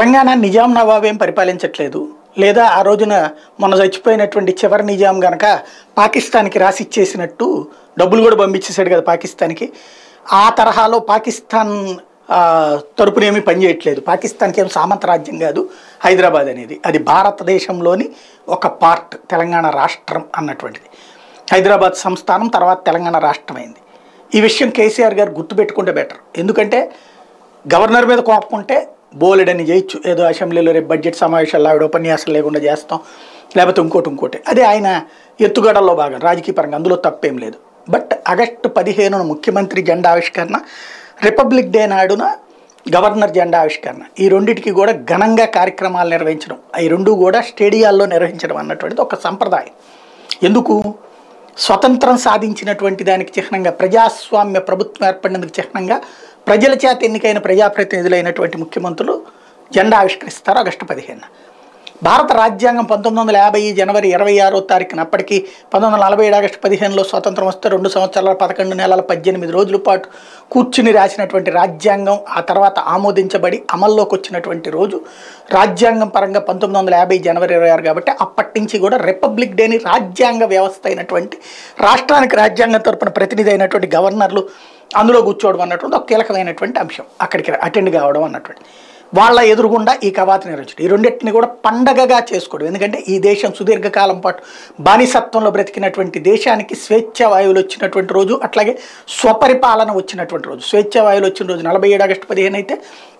తెలంగాణ నిజాం నవాబ్ ఏం పరిపాలించట్లేదు లేదా ఆ రోజున మొన్న చచ్చిపోయినటువంటి చివరి నిజాం గనక పాకిస్తాన్కి రాసి ఇచ్చేసినట్టు డబ్బులు కూడా పంపించేశాడు కదా పాకిస్తాన్కి ఆ తరహాలో పాకిస్తాన్ ఆ, తరపున ఏమీ పనిచేయట్లేదు పాకిస్తాన్కి ఏం సామంత రాజ్యం కాదు హైదరాబాద్ అనేది అది భారతదేశంలోని ఒక పార్ట్ తెలంగాణ రాష్ట్రం అన్నటువంటిది హైదరాబాద్ సంస్థానం తర్వాత తెలంగాణ రాష్ట్రం అయింది ఈ విషయం కేసీఆర్ గారు గుర్తుపెట్టుకుంటే బెటర్ ఎందుకంటే గవర్నర్ మీద కోపం ఉంటే బోలెడని చేయొచ్చు ఏదో అసెంబ్లీలో రేపు బడ్జెట్ సమావేశాలు ఆవిడ ఉపన్యాసం లేకుండా చేస్తాం లేకపోతే ఇంకోటి ఇంకోటి అదే ఆయన ఎత్తుగడల్లో భాగం రాజకీయ పరంగా అందులో తప్పేం లేదు బట్ ఆగస్టు పదిహేనున ముఖ్యమంత్రి జెండా ఆవిష్కరణ రిపబ్లిక్ డే నాడున గవర్నర్ జెండా ఆవిష్కరణ ఈ రెండింటికి కూడా ఘనంగా కార్యక్రమాలు నిర్వహించడం ఈ రెండు కూడా స్టేడియాల్లో నిర్వహించడం అన్నటువంటిది ఒక సంప్రదాయం ఎందుకు స్వతంత్రం సాధించినటువంటి దానికి చిహ్నంగా ప్రజాస్వామ్య ప్రభుత్వం ఏర్పడినందుకు చిహ్నంగా ప్రజల చేత ఎన్నికైన ప్రజాప్రతినిధులైనటువంటి ముఖ్యమంత్రులు జెండా ఆవిష్కరిస్తారు ఆగస్టు పదిహేను భారత రాజ్యాంగం పంతొమ్మిది వందల యాభై జనవరి ఇరవై ఆరో తారీఖున అప్పటికి పంతొమ్మిది వందల నలభై ఏడు ఆగస్టు పదిహేనులో స్వాతంత్రం వస్తే రెండు సంవత్సరాల పదకొండు నెలల పద్దెనిమిది రోజుల పాటు కూర్చుని రాసినటువంటి రాజ్యాంగం ఆ తర్వాత ఆమోదించబడి అమల్లోకి వచ్చినటువంటి రోజు రాజ్యాంగం పరంగా పంతొమ్మిది వందల యాభై జనవరి ఇరవై ఆరు కాబట్టి అప్పటి నుంచి కూడా రిపబ్లిక్ డేని రాజ్యాంగ వ్యవస్థ అయినటువంటి రాష్ట్రానికి రాజ్యాంగం తరపున ప్రతినిధి అయినటువంటి గవర్నర్లు అందులో కూర్చోవడం అన్నటువంటి ఒక కీలకమైనటువంటి అంశం అక్కడికి అటెండ్ కావడం అన్నటువంటి వాళ్ళ ఎదురుగుండా ఈ కవాతు నిర్వహించడం ఈ రెండింటిని కూడా పండగగా చేసుకోవడం ఎందుకంటే ఈ దేశం సుదీర్ఘకాలం పాటు బానిసత్వంలో బ్రతికినటువంటి దేశానికి స్వేచ్ఛ వాయువులు వచ్చినటువంటి రోజు అట్లాగే స్వపరిపాలన వచ్చినటువంటి రోజు స్వేచ్ఛ వాయువులు వచ్చిన రోజు నలభై ఏడు ఆగస్టు పదిహేను అయితే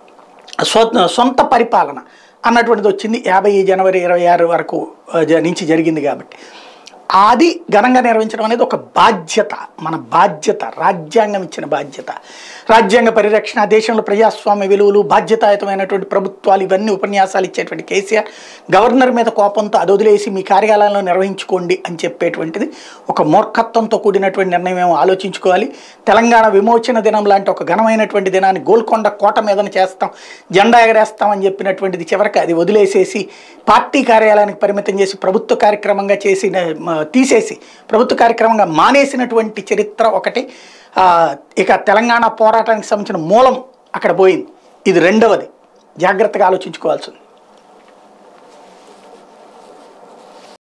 స్వ సొంత పరిపాలన అన్నటువంటిది వచ్చింది యాభై జనవరి ఇరవై ఆరు వరకు ఆ, జ- నుంచి జరిగింది కాబట్టి అది ఘనంగా నిర్వహించడం అనేది ఒక బాధ్యత మన బాధ్యత రాజ్యాంగం ఇచ్చిన బాధ్యత రాజ్యాంగ పరిరక్షణ దేశంలో ప్రజాస్వామ్య విలువలు బాధ్యతాయుతమైనటువంటి ప్రభుత్వాలు ఇవన్నీ ఉపన్యాసాలు ఇచ్చేటువంటి కేసీఆర్ గవర్నర్ మీద కోపంతో అది వదిలేసి మీ కార్యాలయంలో నిర్వహించుకోండి అని చెప్పేటువంటిది ఒక మూర్ఖత్వంతో కూడినటువంటి నిర్ణయం ఏమో ఆలోచించుకోవాలి తెలంగాణ విమోచన దినం లాంటి ఒక ఘనమైనటువంటి దినాన్ని గోల్కొండ కోట మీదన చేస్తాం జెండా ఎగరేస్తాం అని చెప్పినటువంటిది చివరికి అది వదిలేసేసి పార్టీ కార్యాలయానికి పరిమితం చేసి ప్రభుత్వ కార్యక్రమంగా చేసి మ, తీసేసి ప్రభుత్వ కార్యక్రమంగా మానేసినటువంటి చరిత్ర ఒకటి ఆ, ఇక తెలంగాణ పోరాటానికి సంబంధించిన మూలం అక్కడ పోయింది ఇది రెండవది జాగ్రత్తగా ఆలోచించుకోవాల్సింది